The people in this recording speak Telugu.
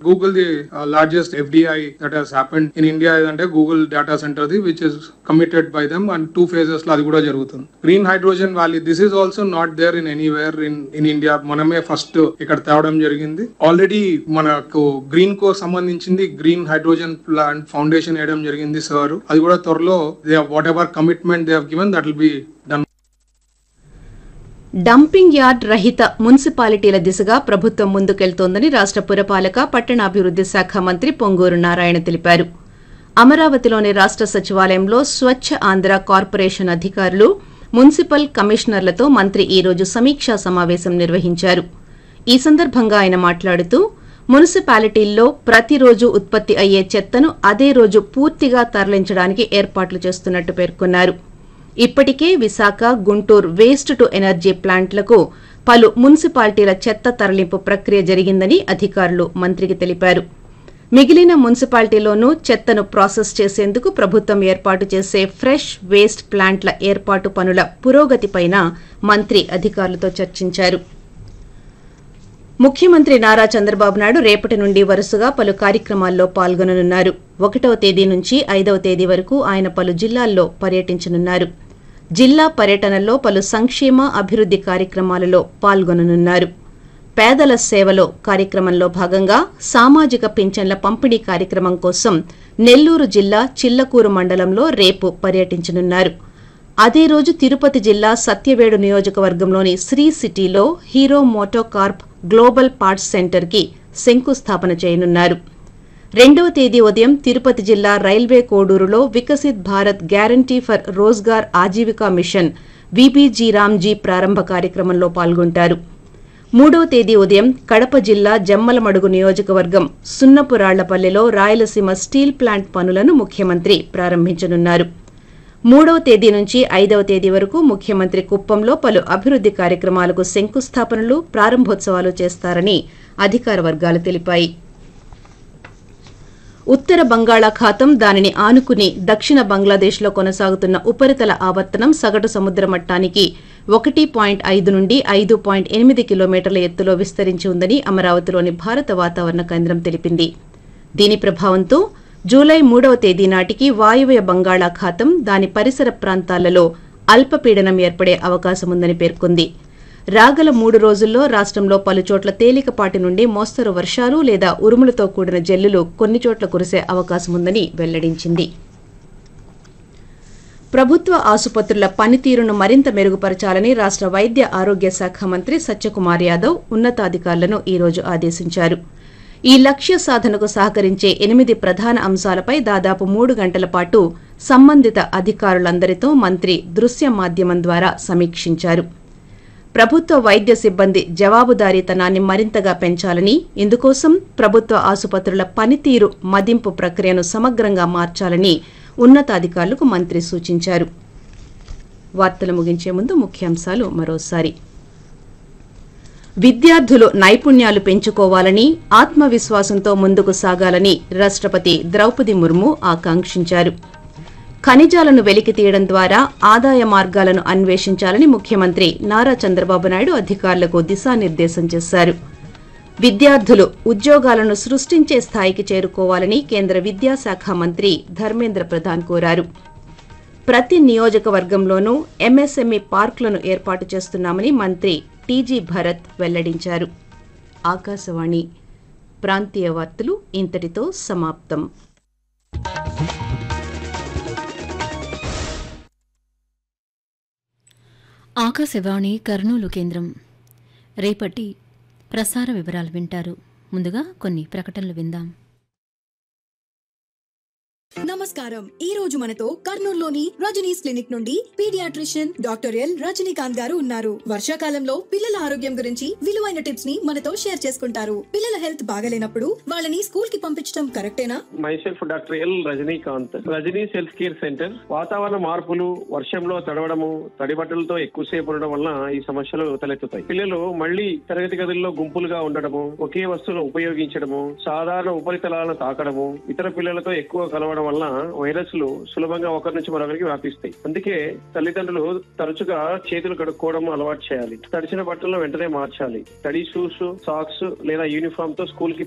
Google the largest FDI that has happened in India అంటే Google data centre the which is committed by them and two phases లో అది కూడా జరుగుతుంది green hydrogen valley this is also not there in anywhere in in India మనమే ఫస్ట్ ఇక్కడ తేవడం జరిగింది ఆల్రెడీ మనకు గ్రీన్ కో సంబంధించింది గ్రీన్ హైడ్రోజన్ ప్లాంట్ ఫౌండేషన్ వేయడం జరిగింది సార్ అది కూడా త్వరలో they whatever commitment they have given that will be done dumping yard రహిత మున్సిపాలిటీల దిశగా ప్రభుత్వం ముందుకెళ్తోందని రాష్ట పురపాలక పట్టణాభివృద్ది శాఖ మంత్రి పొంగూరు నారాయణ తెలిపారు అమరావతిలోని రాష్ట సచివాలయంలో స్వచ్ఛ ఆంధ్ర కార్పొరేషన్ అధికారులు మున్సిపల్ కమిషనర్లతో మంత్రి ఈ రోజు సమీక్షా సమావేశం నిర్వహించారు ఈ సందర్భంగా ఆయన మాట్లాడుతూ మున్సిపాలిటీల్లో ప్రతిరోజు ఉత్పత్తి అయ్యే చెత్తను అదే రోజు పూర్తిగా తరలించడానికి ఏర్పాట్లు చేస్తున్నట్టు పేర్కొన్నారు ఇప్పటికే Visakha Guntur waste to energy ప్లాంట్లకు పలు మున్సిపాలిటీల చెత్త తరలింపు ప్రక్రియ జరిగిందని అధికారులు మంత్రికి తెలిపారు మిగిలిన మున్సిపాలిటీలోనూ చెత్తను ప్రాసెస్ చేసేందుకు ప్రభుత్వం ఏర్పాటు చేసే ఫ్రెష్ వేస్ట్ ప్లాంట్ల ఏర్పాటు పనుల పురోగతిపైన మంత్రి అధికారులతో చర్చించారు ముఖ్యమంత్రి నారా చంద్రబాబు నాయుడు రేపటి నుండి వరుసగా పలు కార్యక్రమాల్లో పాల్గొననున్నారు ఒకటవ తేదీ నుంచి ఐదవ తేదీ వరకు ఆయన పలు జిల్లాల్లో పర్యటించనున్నారు జిల్లా పర్యటనలో పలు సంక్షేమ అభివృద్ది కార్యక్రమాలలో పాల్గొననున్నారు పేదల సేవలో కార్యక్రమంలో భాగంగా సామాజిక పింఛన్ల పంపిణీ కార్యక్రమం కోసం నెల్లూరు జిల్లా చిల్లకూరు మండలంలో రేపు పర్యటించనున్నారు అదే రోజు తిరుపతి జిల్లా సత్యవేడు నియోజకవర్గంలోని శ్రీ సిటీలో హీరో మోటోకార్ప్ గ్లోబల్ పార్ట్స్ సెంటర్కి శంకుస్థాపన చేయనున్నారు రెండవ తేదీ ఉదయం తిరుపతి జిల్లా రైల్వే కోడూరులో Viksit Bharat guarantee for Rozgar Ajeevika mission V B G Ram G ప్రారంభ కార్యక్రమంలో పాల్గొంటారు మూడవ తేదీ ఉదయం కడప జిల్లా జమ్మలమడుగు నియోజకవర్గం సున్నపురాళ్లపల్లెలో రాయలసీమ స్టీల్ ప్లాంట్ పనులను ముఖ్యమంత్రి ప్రారంభించనున్నారు మూడవ తేదీ నుంచి ఐదవ తేదీ వరకు ముఖ్యమంత్రి కుప్పంలో పలు అభివృద్ది కార్యక్రమాలకు శంకుస్థాపనలు ప్రారంభోత్సవాలు చేస్తారని అధికార వర్గాలు తెలిపాయి ఉత్తర బంగాళాఖాతం దానిని ఆనుకుని దక్షిణ బంగ్లాదేశ్లో కొనసాగుతున్న ఉపరితల ఆవర్తనం సగటు సముద్ర మట్టానికి ఒకటి పాయింట్ ఐదు నుండి ఐదు పాయింట్ ఎనిమిది కిలోమీటర్ల ఎత్తులో విస్తరించి ఉందని అమరావతిలోని భారత వాతావరణ కేంద్రం తెలిపింది దీని ప్రభావంతో జూలై మూడవ తేదీ నాటికి వాయువ్య బంగాళాఖాతం దాని పరిసర ప్రాంతాలలో అల్పపీడనం ఏర్పడే అవకాశముందని పేర్కొంది రాగల మూడు రోజుల్లో రాష్ట్రంలో పలుచోట్ల తేలికపాటి నుండి మోస్తరు వర్షాలు లేదా ఉరుములతో కూడిన జల్లులు కొన్ని చోట్ల కురిసే అవకాశముందని వెల్లడించింది ప్రభుత్వ ఆసుపత్రుల పనితీరును మరింత మెరుగుపరచాలని రాష్ట వైద్య ఆరోగ్య శాఖ మంత్రి సత్యకుమార్ యాదవ్ ఉన్నతాధికారులను ఈ రోజు ఆదేశించారు ఈ లక్ష్య సాధనకు సహకరించే ఎనిమిది ప్రధాన అంశాలపై దాదాపు మూడు గంటల పాటు సంబంధిత అధికారులందరితో మంత్రి దృశ్య మాధ్యమం ద్వారా సమీక్షించారు ప్రభుత్వ వైద్య సిబ్బంది జవాబుదారీతనాన్ని మరింతగా పెంచాలని ఇందుకోసం ప్రభుత్వ ఆసుపత్రుల పనితీరు మదింపు ప్రక్రియను సమగ్రంగా మార్చాలని ఉన్నతాధికారులకు మంత్రి సూచించారు వార్తలు ముగించే ముందు ముఖ్యాంశాలు మరోసారి విద్యార్థులు నైపుణ్యాలు పెంచుకోవాలని ఆత్మవిశ్వాసంతో ముందుకు సాగాలని రాష్ట్రపతి ద్రౌపది ముర్ము ఆకాంక్షించారు ఖనిజాలను వెలికి తీయడం ద్వారా ఆదాయ మార్గాలను అన్వేషించాలని ముఖ్యమంత్రి నారా చంద్రబాబు నాయుడు అధికారులకు దిశానిర్దేశం చేశారు విద్యార్థులు ఉద్యోగాలను సృష్టించే స్థాయికి చేరుకోవాలని కేంద్ర విద్యాశాఖ మంత్రి ధర్మేంద్ర ప్రధాన్ కోరారు ప్రతి నియోజకవర్గంలోనూ ఎంఎస్ఎంఈ పార్కులను ఏర్పాటు చేస్తున్నామని మంత్రి టీజీ భరత్ వెల్లడించారు ఆకాశవాణి ప్రాంతీయ వార్తలు ఇంతటితో సమాప్తం ఆకాశవాణి కర్నూలు కేంద్రం రేపటి ప్రసార వివరాలు వింటారు ముందుగా కొన్ని ప్రకటనలు విందాం నమస్కారం ఈ రోజు మనతో కర్నూలులోని రజనీస్ క్లినిక్ నుండి paediatrician doctor L Rajinikanth garu ఉన్నారు వర్షాకాలంలో పిల్లల ఆరోగ్యం గురించి విలువైన టిప్స్ ని మనతో షేర్ చేసుకుంటారు పిల్లల హెల్త్ బాగలేనప్పుడు వాళ్ళని స్కూల్ కి పంపించడం కరెక్టేనా myself doctor L Rajinikanth Rajani's health care centre వాతావరణ మార్పులు వర్షంలో తడవడము తడి బట్టలతో ఎక్కువసేపు ఉండడం వలన ఈ సమస్యలు తలెత్తుతాయి పిల్లలు మళ్ళీ తరగతి గదుల్లో గుంపులుగా ఉండడము ఒకే వస్తువును ఉపయోగించడము సాధారణ ఉపరితలాలను తాకడము ఇతర పిల్లలతో ఎక్కువ కలవడం వలన వైరస్లు సులభంగా ఒకరి నుంచి మరొకరికి వ్యాపిస్తాయి అందుకే తల్లిదండ్రులు తరచుగా చేతులు కడుక్కోవడం అలవాటు చేయాలి తడిచిన బట్టలను వెంటనే మార్చాలి తడి షూస్ సాక్స్ లేదా యూనిఫామ్ తో స్కూల్ కి